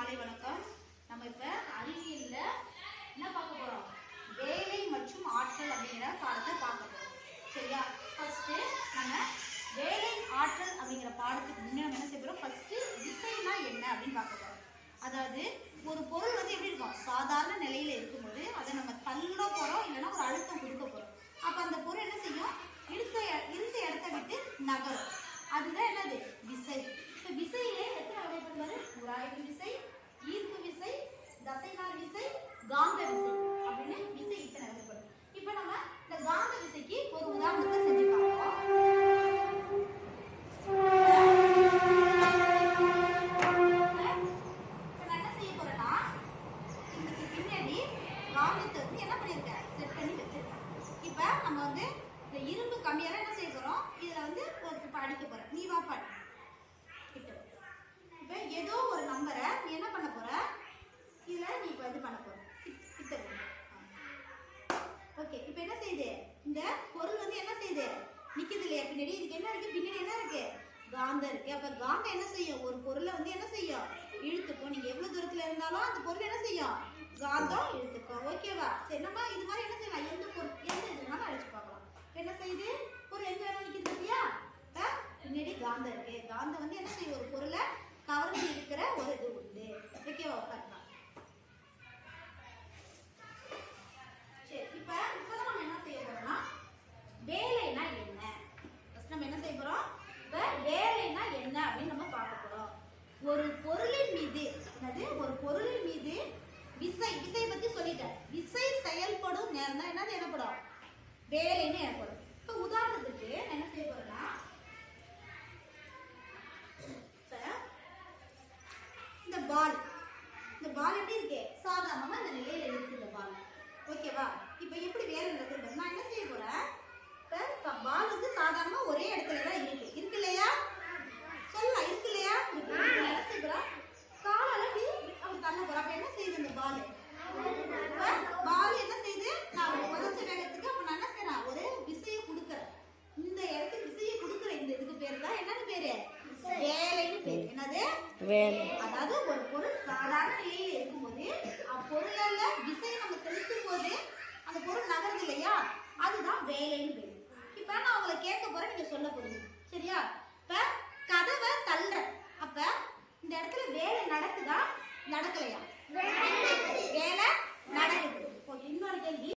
மாலை வணக்கம் நம்ம இப்ப அறிவியல்ல என்ன பார்க்க போறோம் வேலை மற்றும் ஆற்றல் அப்படிங்கிற பாடத்தை பார்க்க போறோம் சரியா ஃபர்ஸ்ட் நம்ம வேலை ஆற்றல் அப்படிங்கிற பாடத்துக்கு முன்னே நம்ம என்ன செய்ய போறோம் ஃபர்ஸ்ட் விசைனா என்ன அப்படின்னு பார்க்க போறோம் அதாவது ஒரு பொருள் வந்து எப்படி இருக்கும் சாதாரண நிலையில இருக்கும்போது அதை நம்ம தள்ள போறோம் இல்லைன்னா ஒரு அழுத்தம் கொடுக்க போறோம் அப்ப அந்த பொருள் என்ன செய்யும் இருந்த இருந்த இடத்த விட்டு நகரும் அதுதான் என்னது விசை இப்ப விசையிலே எத்தனை வகைப்படுவது உராய்வு விசை ஈர்ப்பு விசை தசைநார் விசை காந்த விசை அப்படின்னு விசை இத்தனை வகைப்படும் இப்ப நம்ம இந்த காந்த விசைக்கு ஒரு உதாரணத்தை செஞ்சு பார்ப்போம் இப்ப நான் என்ன செய்ய போறேன்னா இதுக்கு பின்னாடி காந்தத்தை வந்து என்ன பண்ணியிருக்கேன் செட் பண்ணி வச்சிருக்கேன் இப்போ நம்ம வந்து இந்த இரும்பு கம்மியாக என்ன செய்ய போறோம் இதுல வந்து ஒரு இப்ப அடிக்க போறேன் நீ வா பாடி கிட்ட இப்போ ஏதோ ஒரு நம்பரை நீ என்ன பண்ண போற இதுல நீ இப்போ இது பண்ண போற கிட்ட- கிட்ட ஓகே இப்போ என்ன செய்யுது இந்த பொருள் வந்து என்ன செய்யுது நிக்குது இல்லையா பின்னாடி இதுக்கு என்ன இருக்கு பின்னாடி என்ன இருக்கு காந்தம் இருக்கு அப்ப காந்தம் என்ன செய்யும் ஒரு பொருளை வந்து என்ன செய்யும் இழுத்துக்கும் நீங்க எவ்வளவு தூரத்துல இருந்தாலும் அந்த பொருள் என்ன செய்யும் காந்தம் இழுத்துக்கும் ஓகேவா சரி நம்ம இது மாதிரி என்ன செய்யலாம் எந்த பொருள் எந்த இதுனாலும் அழைச்சு பார்க்கலாம் இப்ப என்ன செய்யுது பொருள் எங்க வேணும் நிக்குது பார்த்தியா இப்ப பின்னாடி காந்தம் இருக்கு காந்தம் வந்து என்ன செய்யும் ஒரு பொருளை கவர்ந்து இருக்கிற ஒரு இது உண்டு ஓகேவா உட்காரலாம் சரி இப்ப இப்போ நம்ம என்ன செய்ய போறோம்னா வேலைனா என்ன ஃபர்ஸ்ட் நம்ம என்ன செய்ய போறோம் இப்ப வேலைனா என்ன அப்படின்னு நம்ம பார்க்க போறோம் ஒரு பொருளின் மீது என்னது ஒரு பொருளின் மீது விசை விசை பத்தி சொல்லிட்டேன் விசை செயல்படும் நேரம் தான் என்னது எனப்படும் வேலைன்னு எனப்படும் இப்ப உதாரணத்துக்கு நான் என்ன செய்ய போறேன்னா இப்ப இந்த பால் இந்த பால் எப்படி இருக்கு சாதாரணமா இந்த நிலையில இருக்கு இந்த பால் ஓகேவா இப்போ எப்படி வேற நடக்குது நான் என்ன செய்ய போறேன் இப்போ பால் வந்து சாதாரணமா ஒரே இடத்துல தான் இருக்கு இருக்கு இல்லையா சொல்லலாம் இருக்கு இல்லையா இருக்கு. இப்ப நான் என்ன செய்ய போறேன் காலால அப்படி அப்படி தள்ள போறேன் அப்ப என்ன செய்யுது இந்த பால் பால் என்ன செய்யுது நான் உதச்ச வேகத்துக்கு அப்ப நான் என்ன செய்யறேன் ஒரு விசையை கொடுக்குறேன் இந்த இடத்துக்கு விசையை கொடுக்குற இந்த இதுக்கு பேர் தான் என்னன்னு பேரு வேலைன்னு பேரு என்னது வேலை அதாவது ஒரு பொருள் சாதாரண நிலையில இருக்கும்போது அப்பொருளால விசையை நம்ம செலுத்தும் போது அந்த பொருள் நகருது இல்லையா அதுதான் வேலைன்னு பேரு இப்ப நான் உங்களை கேட்க போறேன் நீங்க சொல்ல போறீங்க சரியா இப்ப கதவை தள்ளுற அப்ப இந்த இடத்துல வேலை நடக்குதா நடக்கலையா வேலை நடக்குது இப்போ இன்னொரு கேள்வி